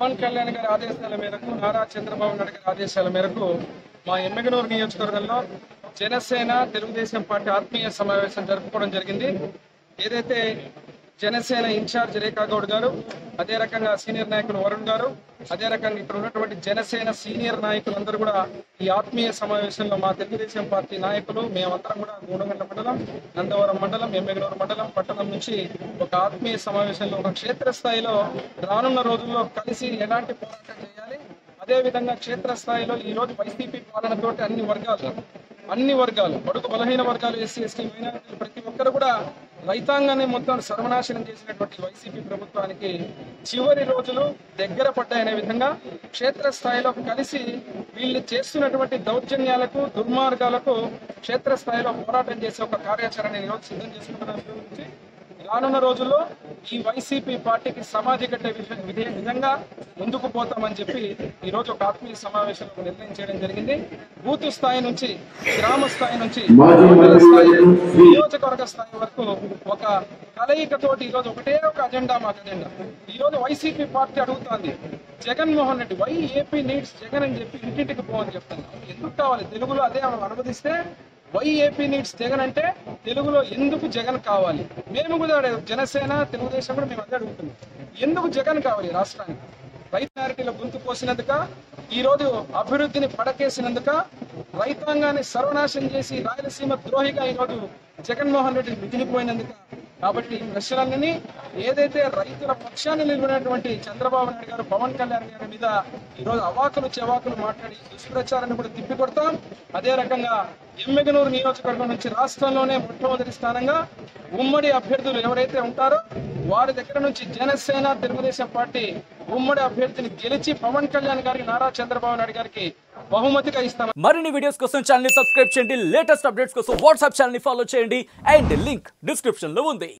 పవన్ కళ్యాణ్ గారి ఆదేశాల మేరకు నారా చంద్రబాబు నాయుడు గారి ఆదేశాల మేరకు మా ఎమ్మెగనూరు నియోజకవర్గంలో జనసేన తెలుగుదేశం పార్టీ ఆత్మీయ సమావేశం జరుపుకోవడం జరిగింది ఏదైతే జనసేన ఇన్ఛార్జ్ రేఖా గౌడ్ గారు అదే రకంగా సీనియర్ నాయకులు వరుణ్ గారు అదే రకంగా ఇక్కడ ఉన్నటువంటి జనసేన సీనియర్ నాయకులందరూ కూడా ఈ ఆత్మీయ సమావేశంలో మా తెలుగుదేశం పార్టీ నాయకులు మేమందరం కూడా గూడగండ్ల మండలం నందవరం మండలం ఎమ్మెగనూరు మండలం పట్టణం నుంచి ఒక ఆత్మీయ సమావేశంలో ఒక క్షేత్రస్థాయిలో రానున్న రోజుల్లో కలిసి ఎలాంటి పోరాటం చేయాలి అదే విధంగా క్షేత్రస్థాయిలో ఈ రోజు వైసీపీ పాలనతోటి అన్ని వర్గాలు అన్ని వర్గాలు బడుగు బలహీన వర్గాలు ఎస్సీ ఎస్టీ మైనారిటీలు ప్రతి ఒక్కరు కూడా రైతాంగాన్ని మొత్తం సర్వనాశనం చేసినటువంటి వైసీపీ ప్రభుత్వానికి చివరి రోజులు దగ్గర పడ్డాయనే విధంగా క్షేత్రస్థాయిలో కలిసి వీళ్ళు చేస్తున్నటువంటి దౌర్జన్యాలకు దుర్మార్గాలకు క్షేత్రస్థాయిలో పోరాటం చేసే ఒక కార్యాచరణ ఈరోజు సిద్ధం చేసుకుంటున్న గురించి రానున్న రోజుల్లో ఈ వైసీపీ పార్టీకి సమాధి కట్టే విష- విధే- విధంగా ముందుకు పోతామని చెప్పి ఈ రోజు ఒక ఆత్మీయ సమావేశంలో నిర్ణయం చేయడం జరిగింది బూత్ స్థాయి నుంచి గ్రామ స్థాయి నుంచి మండల స్థాయి, నియోజకవర్గ స్థాయి వరకు ఒక కలయికతోటి ఈ రోజు ఒకటే ఒక అజెండా మాకు అజెండా ఈ రోజు వైసీపీ పార్టీ అడుగుతోంది Jaganmohan Reddy why AP needs Jagan అని చెప్పి ఇంటింటికి పోవని చెప్తాను ఎందుకు కావాలి తెలుగులో అదే అనువదిస్తే వై ఏపీ నీడ్స్ జగన్ అంటే తెలుగులో ఎందుకు జగన్ కావాలి మేము కూడా అడే- జనసేన తెలుగుదేశం కూడా మేము అదే అడుగుతున్నాం ఎందుకు జగన్ కావాలి రాష్ట్రానికి రైతారిటీలో గొంతు కోసినందుక ఈ రోజు అభివృద్ధిని పడకేసినందుక రైతాంగాన్ని సర్వనాశనం చేసి రాయలసీమ ద్రోహిగా ఈ రోజు జగన్మోహన్ రెడ్డి మిగిలిపోయినందుక కాబట్టి ఈ ప్రశ్నలన్నీ ఏదైతే రైతుల పక్షాన్ని నిలిపినటువంటి చంద్రబాబు నాయుడు గారు పవన్ కళ్యాణ్ గారి మీద ఈరోజు అవాకులు చెవాకులు మాట్లాడి దుష్ప్రచారాన్ని కూడా తిప్పికొడతాం అదే రకంగా ఎమ్మెగనూరు నియోజకవర్గం నుంచి రాష్ట్రంలోనే మొట్టమొదటి స్థానంగా ఉమ్మడి అభ్యర్థులు ఎవరైతే ఉంటారో వారి దగ్గర నుంచి జనసేన తెలుగుదేశం పార్టీ ఉమ్మడి అభ్యర్థిని గెలిచి పవన్ కళ్యాణ్ గారికి నారా చంద్రబాబు నాయుడు గారికి బహుమతిగా ఇస్తాం మరిన్ని వీడియోస్ కోసం ఛానల్ ని సబ్స్క్రైబ్ చేయండి లేటెస్ట్ అప్డేట్స్ కోసం వాట్సాప్ ఛానల్ ని ఫాలో చేయండి అండ్ లింక్ డిస్క్రిప్షన్ లో ఉంది